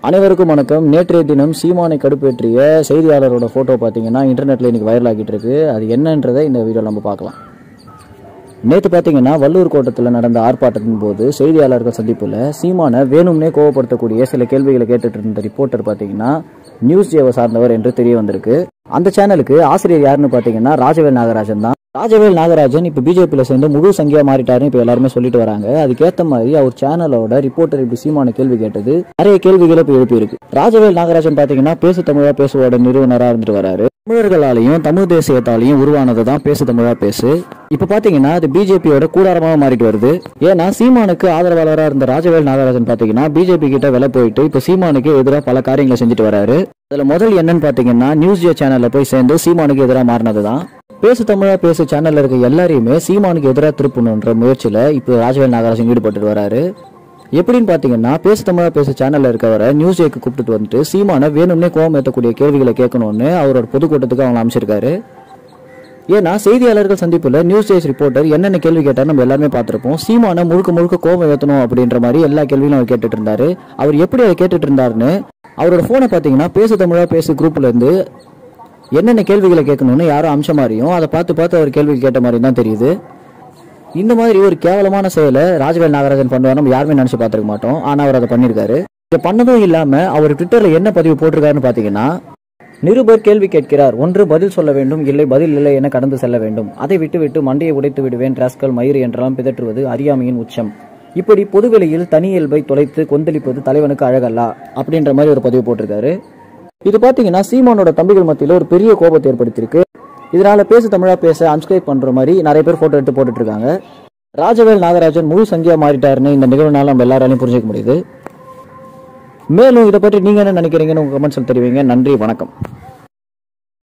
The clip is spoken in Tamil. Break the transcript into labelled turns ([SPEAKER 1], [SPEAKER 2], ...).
[SPEAKER 1] அனைவருக்கும் வணக்கம் நேற்றைய தினம் சீமானை கடுப்பேற்றிய செய்தியாளரோட ஃபோட்டோ பார்த்தீங்கன்னா இன்டர்நெட்டில் இன்னைக்கு வைரல் ஆகிட்டு இருக்கு அது என்னன்றதை இந்த வீடியோவில் நம்ம பார்க்கலாம் நேற்று பார்த்தீங்கன்னா வள்ளூர் கோட்டத்தில் நடந்த ஆர்ப்பாட்டத்தின் போது செய்தியாளர்கள் சந்திப்பில் சீமானை வேணும்னே கோவப்படுத்தக்கூடிய சில கேள்விகளை கேட்டுட்டு இருந்த ரிப்போர்ட்டர் பார்த்தீங்கன்னா நியூஸ் ஜேவை சார்ந்தவர் என்று தெரிய வந்திருக்கு அந்த சேனலுக்கு ஆசிரியர் யாருன்னு பார்த்தீங்கன்னா ராஜவேல் நாகராஜன் தான் ராஜவேல் நாகராஜன் இப்போ பிஜேபியில் சேர்ந்து முழு சங்கியா மாறிட்டாருன்னு இப்போ எல்லாருமே சொல்லிட்டு வராங்க அதுக்கேற்ற மாதிரி அவர் சேனலோட ரிப்போர்ட்டர் இப்படி சீமான கேள்வி கேட்டது நிறைய கேள்விகளை இப்போ எழுப்பியிருக்கு ராஜவேல் நாகராஜன் பார்த்தீங்கன்னா பேசு தமிழா பேசுவோட நிறுவனராக இருந்துட்டு வராரு தமிழர்களாலையும் தமிழ் தேசியத்தாலையும் உருவானது தான் பேசு தமிழா பேசு இப்போ பார்த்தீங்கன்னா அது பிஜேபியோட கூடாரமாக மாறிட்டு வருது ஏன்னா சீமானுக்கு ஆதரவாளராக இருந்த ராஜவேல் நாகராஜன் பார்த்தீங்கன்னா பிஜேபி கிட்ட விலை போயிட்டு இப்போ சீமானுக்கு எதிராக பல காரியங்களை செஞ்சுட்டு வராரு அதில் முதல் என்னன்னு பார்த்தீங்கன்னா நியூஸ் ஜே சேனலில் போய் சேர்ந்து சீமானுக்கு எதிராக மாறினது தான் பேசு தமிழா பேசு சேனல்ல இருக்க எல்லாரையுமே சீமானுக்கு எதிராக திருப்பணுன்ற முயற்சியில இப்போ ராஜவேல் நாகராஜன் ஈடுபட்டு வராரு எப்படின்னு பாத்தீங்கன்னா பேசு தமிழா பேசு சேனல்ல இருக்கவரை நியூஸ் ஏக்கு கூப்பிட்டுட்டு வந்துட்டு சீமான வேணும்னே கோவம் ஏற்றக்கூடிய கேள்விகளை கேட்கணும்னு அவரோட பொதுக்கூட்டத்துக்கு அவங்க அமைச்சிருக்காரு ஏன்னா செய்தியாளர்கள் சந்திப்புல நியூஸ் டேஸ் ரிப்போர்ட்டர் என்னென்ன கேள்வி கேட்டார் நம்ம எல்லாருமே பார்த்திருப்போம் சீமான முழுக்க முழுக்க கோபம் ஏற்றணும் அப்படின்ற மாதிரி எல்லா கேள்வியும் அவர் கேட்டுட்டு இருந்தாரு அவர் எப்படி அதை கேட்டுட்டு இருந்தாருன்னு அவரோட போனை பாத்தீங்கன்னா பேசு தமிழா பேசு குரூப்ல இருந்து என்னென்ன கேள்விகளை கேட்கணும்னு யாரோ அம்சம் மாதிரியும் அதை பார்த்து பார்த்து அவர் கேள்வி கேட்ட மாதிரி தான் தெரியுது இந்த மாதிரி ஒரு கேவலமான செயலை ராஜவேல் நாகராஜன் பண்ணுவார் நம்ம யாருமே நினைச்சு பார்த்துருக்க மாட்டோம் ஆனா அவர் அதை பண்ணியிருக்காரு இதை பண்ணதும் இல்லாம அவர் ட்விட்டர்ல என்ன பதிவு போட்டிருக்காருன்னு பாத்தீங்கன்னா நிருபர் கேள்வி கேட்கிறார் ஒன்று பதில் சொல்ல வேண்டும் இல்லை பதில் இல்லை என கடந்து செல்ல வேண்டும் அதை விட்டுவிட்டு மண்டையை உடைத்து விடுவேன் ராஸ்கல் மயிறு என்றெல்லாம் பிதற்றுவது அறியாமையின் உச்சம் இப்படி பொதுவெளியில் தனி இயல்பை தொலைத்து கொந்தளிப்பது தலைவனுக்கு அழகல்லா அப்படின்ற மாதிரி ஒரு பதிவு போட்டிருக்காரு இது பாத்தீங்கன்னா சீமானோட தம்பிகள் மத்தியில ஒரு பெரிய கோபத்தை ஏற்படுத்தியிருக்கு இதனால பேசு தமிழா பேச அன்ஸ்கிரைப் பண்ற மாதிரி நிறைய பேர் போட்டோ எடுத்து போட்டுட்டு இருக்காங்க ராஜவேல் நாகராஜன் முழு சங்கியா மாறிட்டாருன்னு இந்த நிகழ்வுனால நம்ம எல்லாராலையும் புரிஞ்சுக்க முடியுது மேலும் இதை பற்றி நீங்க என்ன நினைக்கிறீங்கன்னு உங்க கமெண்ட்ஸில் தெரிவிங்க நன்றி வணக்கம்